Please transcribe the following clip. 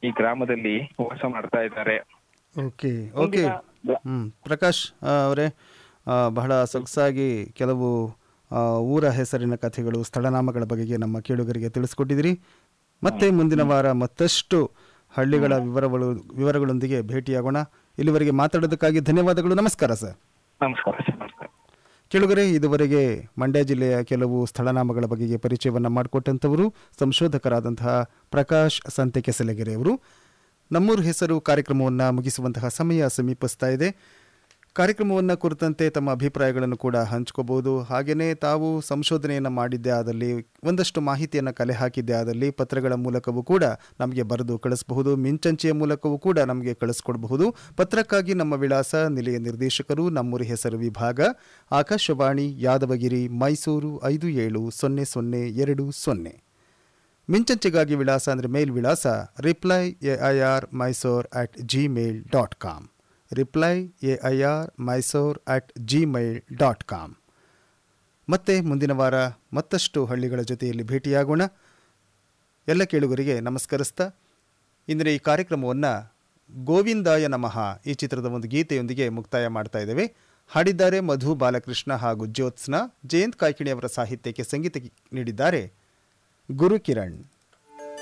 ಈ ಗ್ರಾಮದಲ್ಲಿ ವಾಸ ಮಾಡ್ತಾ ಇದ್ದಾರೆ ಓಕೆ ಓಕೆ ಹ್ಞೂ ಪ್ರಕಾಶ್ ಆ, ಅವರೇ ಆ, ಬಹಳ ಸೊಗಸಾಗಿ ಕೆಲವು ಆ, ಊರ ಹೆಸರಿನ ಕಥೆಗಳು ಸ್ಥಳನಾಮಗಳ ಬಗೆಗೆ ನಮ್ಮ ಕೇಳುಗರಿಗೆ ತಿಳಿಸ್ಕೊಟ್ಟಿದ್ದೀರಿ ಮತ್ತೆ ಮುಂದಿನ ವಾರ ಮತ್ತಷ್ಟು ಹಳ್ಳಿಗಳ ವಿವರಗಳು ವಿವರಗಳೊಂದಿಗೆ ಭೇಟಿಯಾಗೋಣ ಇಲ್ಲಿವರೆಗೆ ಮಾತಾಡೋದಕ್ಕಾಗಿ ಧನ್ಯವಾದಗಳು ನಮಸ್ಕಾರ ಸರ್ ನಮಸ್ಕಾರ ಸರ್ ನಮಸ್ಕಾರ ಕೇಳುಗರೆ ಇದುವರೆಗೆ ಮಂಡ್ಯ ಜಿಲ್ಲೆಯ ಕೆಲವು ಸ್ಥಳನಾಮಗಳ ಬಗೆಗೆ ಪರಿಚಯವನ್ನು ಮಾಡಿಕೊಟ್ಟಂಥವರು ಸಂಶೋಧಕರಾದಂತಹ ಪ್ರಕಾಶ್ ಸಂತೆ ಕೆಸಲಗೆರೆ ಅವರು ನಮ್ಮೂರು ಹೆಸರು ಕಾರ್ಯಕ್ರಮವನ್ನು ಮುಗಿಸುವಂತಹ ಸಮಯ ಸಮೀಪಿಸ್ತಾ ಇದೆ ಕಾರ್ಯಕ್ರಮವನ್ನು ಕುರಿತಂತೆ ತಮ್ಮ ಅಭಿಪ್ರಾಯಗಳನ್ನು ಕೂಡ ಹಂಚ್ಕೋಬಹುದು ಹಾಗೆಯೇ ತಾವು ಸಂಶೋಧನೆಯನ್ನು ಮಾಡಿದ್ದೇ ಆದಲ್ಲಿ ಒಂದಷ್ಟು ಮಾಹಿತಿಯನ್ನು ಕಲೆ ಹಾಕಿದ್ದೇ ಆದಲ್ಲಿ ಪತ್ರಗಳ ಮೂಲಕವೂ ಕೂಡ ನಮಗೆ ಬರೆದು ಕಳಿಸಬಹುದು ಮಿಂಚಂಚೆಯ ಮೂಲಕವೂ ಕೂಡ ನಮಗೆ ಕಳಿಸ್ಕೊಡಬಹುದು ಪತ್ರಕ್ಕಾಗಿ ನಮ್ಮ ವಿಳಾಸ ನಿಲಯ ನಿರ್ದೇಶಕರು ನಮ್ಮೂರಿ ಹೆಸರು ವಿಭಾಗ ಆಕಾಶವಾಣಿ ಯಾದವಗಿರಿ ಮೈಸೂರು ಐದು ಏಳು ಸೊನ್ನೆ ಸೊನ್ನೆ ಎರಡು ಸೊನ್ನೆ ಮಿಂಚಂಚೆಗಾಗಿ ವಿಳಾಸ ಅಂದರೆ ಮೇಲ್ ವಿಳಾಸ reply A I R Mysore at Gmail dot com reply A I R Mysore at Gmail dot com ಮತ್ತೆ ಮುಂದಿನ ವಾರ ಮತ್ತಷ್ಟು ಹಳ್ಳಿಗಳ ಜೊತೆಯಲ್ಲಿ ಭೇಟಿಯಾಗೋಣ ಎಲ್ಲ ಕೇಳುಗರಿಗೆ ನಮಸ್ಕರಿಸ್ತಾ ಇಂದಿನ ಈ ಕಾರ್ಯಕ್ರಮವನ್ನು ಗೋವಿಂದಾಯ ನಮಃ ಈ ಚಿತ್ರದ ಒಂದು ಗೀತೆಯೊಂದಿಗೆ ಮುಕ್ತಾಯ ಮಾಡ್ತಾ ಇದ್ದೇವೆ ಹಾಡಿದ್ದಾರೆ ಮಧು ಬಾಲಕೃಷ್ಣ ಹಾಗೂ ಜ್ಯೋತ್ಸ್ನಾ ಜಯಂತ್ ಕಾಯ್ಕಿಣಿ ಅವರ ಸಾಹಿತ್ಯಕ್ಕೆ ಸಂಗೀತ ನೀಡಿದ್ದಾರೆ ಗುರು ಕಿರಣ್